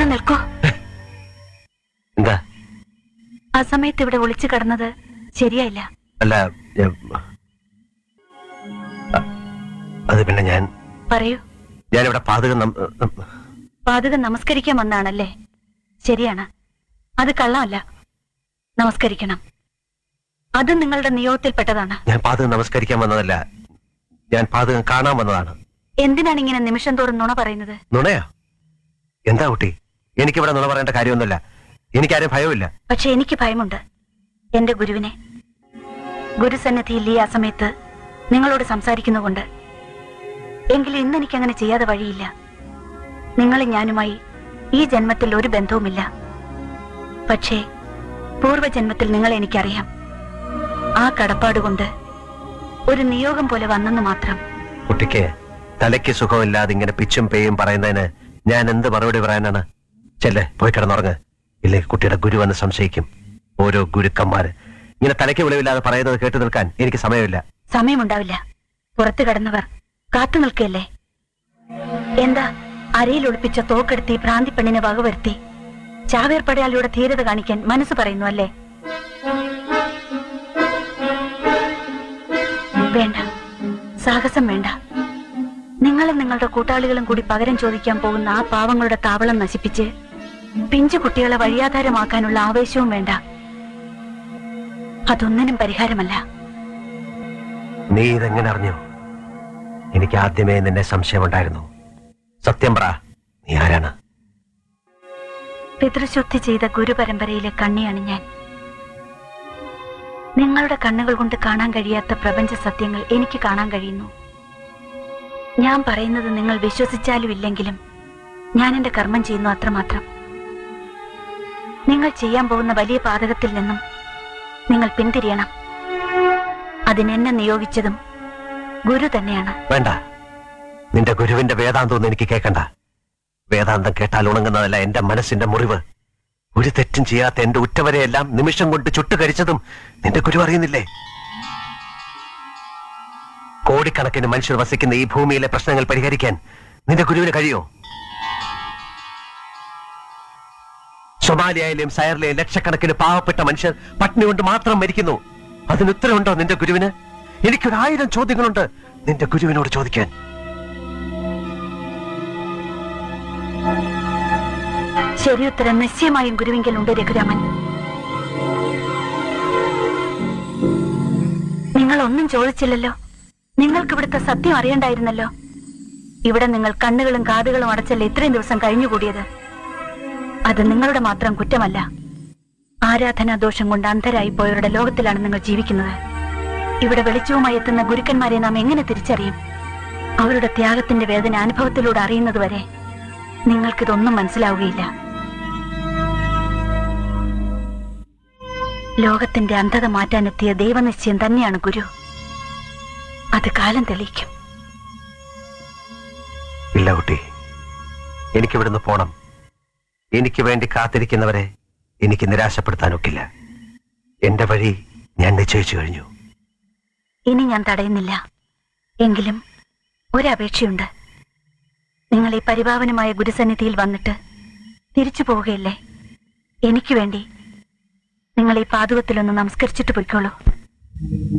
നിൽക്കൂ എന്താ ആ സമയത്ത് ഇവിടെ ഒളിച്ചു കിടന്നത് ശരിയായില്ല അല്ല ഞാൻ- അ- അത് പിന്നെ ഞാൻ പറയൂ ഞാനിവിടെ പാതകം നം- നം- പാതകം നമസ്കരിക്കാൻ വന്നാണല്ലേ ശരിയാണ് അത് കള്ളമല്ല നമസ്കരിക്കണം അത് നിങ്ങളുടെ നിയോഗത്തിൽപ്പെട്ടതാണ് ഞാൻ പാതകം നമസ്കരിക്കാൻ വന്നതല്ല ഞാൻ പാതകം കാണാൻ വന്നതാണ് എന്തിനാണ് ഇങ്ങനെ നിമിഷം തോറും നുണ പറയുന്നത് നുണയോ എന്താ കുട്ടി എനിക്കിവിടെ നുണ പറയേണ്ട കാര്യമൊന്നുമില്ല എനിക്കാരും ഭയമില്ല പക്ഷെ എനിക്ക് ഭയമുണ്ട് എന്റെ ഗുരുവിനെ ഗുരുസന്നിധിയിൽ ഈ ആ സമയത്ത് നിങ്ങളോട് സംസാരിക്കുന്നുകൊണ്ട് എങ്കിലും ഇന്ന് എനിക്ക് അങ്ങനെ ചെയ്യാതെ വഴിയില്ല നിങ്ങളും ഞാനുമായി ഈ ജന്മത്തിൽ ഒരു ബന്ധവുമില്ല പക്ഷേ പൂർവ്വജന്മത്തിൽ നിങ്ങളെ എനിക്കറിയാം ആ കടപ്പാട് കൊണ്ട് ഒരു നിയോഗം പോലെ വന്നെന്ന് മാത്രം കുട്ടിക്ക് തലയ്ക്ക് സുഖമില്ലാതെ ഇങ്ങനെ പിച്ചും പേയും പറയുന്നതിന് ഞാൻ എന്ത് മറുപടി പറയാനാണ് ചെല്ലേ പോയി കിടന്നുറങ്ങ് ഇല്ലെങ്കിൽ കുട്ടിയുടെ ഗുരു വന്ന് സംശയിക്കും ഓരോ ഗുരുക്കന്മാര് ഇങ്ങനെ തലയ്ക്ക് വെളിവില്ലാതെ പറയുന്നത് കേട്ടു നിൽക്കാൻ എനിക്ക് സമയമില്ല സമയമുണ്ടാവില്ല പുറത്തു കടന്നവർ കാത്തു നിൽക്കല്ലേ എന്താ അരയിൽ ഒളിപ്പിച്ച തോക്കെടുത്തി ഭ്രാന്തി പെണ്ണിനെ വകവരുത്തി ചാവേർ പടയാളിയുടെ ധീരത കാണിക്കാൻ മനസ്സ് പറയുന്നു അല്ലേ വേണ്ട സാഹസം വേണ്ട നിങ്ങളും നിങ്ങളുടെ കൂട്ടാളികളും കൂടി പകരം ചോദിക്കാൻ പോകുന്ന ആ പാവങ്ങളുടെ താവളം നശിപ്പിച്ച് പിഞ്ചു കുട്ടികളെ വഴിയാധാരമാക്കാനുള്ള ആവേശവും വേണ്ട അതൊന്നിനും പരിഹാരമല്ല നീ ഇതെങ്ങനെ അറിഞ്ഞു എനിക്ക് ആദ്യമേ നിന്നെ സംശയമുണ്ടായിരുന്നു സത്യം പറ നീ ആരാണ് പിതൃശുദ്ധി ചെയ്ത ഗുരുപരമ്പരയിലെ കണ്ണിയാണ് ഞാൻ നിങ്ങളുടെ കണ്ണുകൾ കൊണ്ട് കാണാൻ കഴിയാത്ത പ്രപഞ്ച സത്യങ്ങൾ എനിക്ക് കാണാൻ കഴിയുന്നു ഞാൻ പറയുന്നത് നിങ്ങൾ വിശ്വസിച്ചാലും ഇല്ലെങ്കിലും ഞാൻ എന്റെ കർമ്മം ചെയ്യുന്നു അത്രമാത്രം നിങ്ങൾ ചെയ്യാൻ പോകുന്ന വലിയ പാതകത്തിൽ നിന്നും നിങ്ങൾ പിന്തിരിയണം അതിനെന്നെ നിയോഗിച്ചതും ഗുരു തന്നെയാണ് വേണ്ട നിന്റെ ഗുരുവിന്റെ വേദാന്തമൊന്നും എനിക്ക് കേൾക്കണ്ട വേദാന്തം കേട്ടാൽ ഉണങ്ങുന്നതല്ല എന്റെ മനസ്സിന്റെ മുറിവ് ഒരു തെറ്റും ചെയ്യാത്ത എന്റെ ഉറ്റവരെയെല്ലാം നിമിഷം കൊണ്ട് ചുട്ടുകരിച്ചതും നിന്റെ ഗുരു അറിയുന്നില്ലേ കോടിക്കണക്കിന് മനുഷ്യർ വസിക്കുന്ന ഈ ഭൂമിയിലെ പ്രശ്നങ്ങൾ പരിഹരിക്കാൻ നിന്റെ ഗുരുവിന് കഴിയോ സൊമാലിയയിലെയും സയറിലെയും ലക്ഷക്കണക്കിന് പാവപ്പെട്ട മനുഷ്യർ പട്ടിണി കൊണ്ട് മാത്രം മരിക്കുന്നു അതിന് ഉത്തരവുണ്ടോ നിന്റെ ഗുരുവിന് എനിക്കൊരായിരം ചോദ്യങ്ങളുണ്ട് നിന്റെ ഗുരുവിനോട് ചോദിക്കാൻ ശരി ഉത്തരം നിശ്ചയമായും ഗുരുവിങ്കലുണ്ട് രഘുരാമൻ നിങ്ങൾ ഒന്നും ചോദിച്ചില്ലല്ലോ നിങ്ങൾക്ക് ഇവിടുത്തെ സത്യം അറിയണ്ടായിരുന്നല്ലോ ഇവിടെ നിങ്ങൾ കണ്ണുകളും കാതുകളും അടച്ചല്ലേ ഇത്രയും ദിവസം കഴിഞ്ഞുകൂടിയത് അത് നിങ്ങളുടെ മാത്രം കുറ്റമല്ല ആരാധനാ ദോഷം കൊണ്ട് അന്ധരായി പോയവരുടെ ലോകത്തിലാണ് നിങ്ങൾ ജീവിക്കുന്നത് ഇവിടെ വെളിച്ചവുമായി എത്തുന്ന ഗുരുക്കന്മാരെ നാം എങ്ങനെ തിരിച്ചറിയും അവരുടെ ത്യാഗത്തിന്റെ വേദന അനുഭവത്തിലൂടെ അറിയുന്നതുവരെ നിങ്ങൾക്കിതൊന്നും മനസ്സിലാവുകയില്ല ലോകത്തിന്റെ അന്ധത മാറ്റാനെത്തിയ ദൈവനിശ്ചയം തന്നെയാണ് ഗുരു അത് കാലം തെളിയിക്കും ഇല്ല കുട്ടി എനിക്കിവിടുന്ന് പോണം എനിക്ക് വേണ്ടി കാത്തിരിക്കുന്നവരെ എനിക്ക് നിരാശപ്പെടുത്താനൊക്കില്ല എന്റെ വഴി ഞാൻ നിശ്ചയിച്ചു കഴിഞ്ഞു ഇനി ഞാൻ തടയുന്നില്ല എങ്കിലും ഒരപേക്ഷയുണ്ട് നിങ്ങൾ ഈ പരിപാവനമായ ഗുരുസന്നിധിയിൽ വന്നിട്ട് തിരിച്ചു പോവുകയല്ലേ എനിക്ക് വേണ്ടി നിങ്ങൾ ഈ പാതുകത്തിലൊന്ന് നമസ്കരിച്ചിട്ട് പൊയ്ക്കോളൂ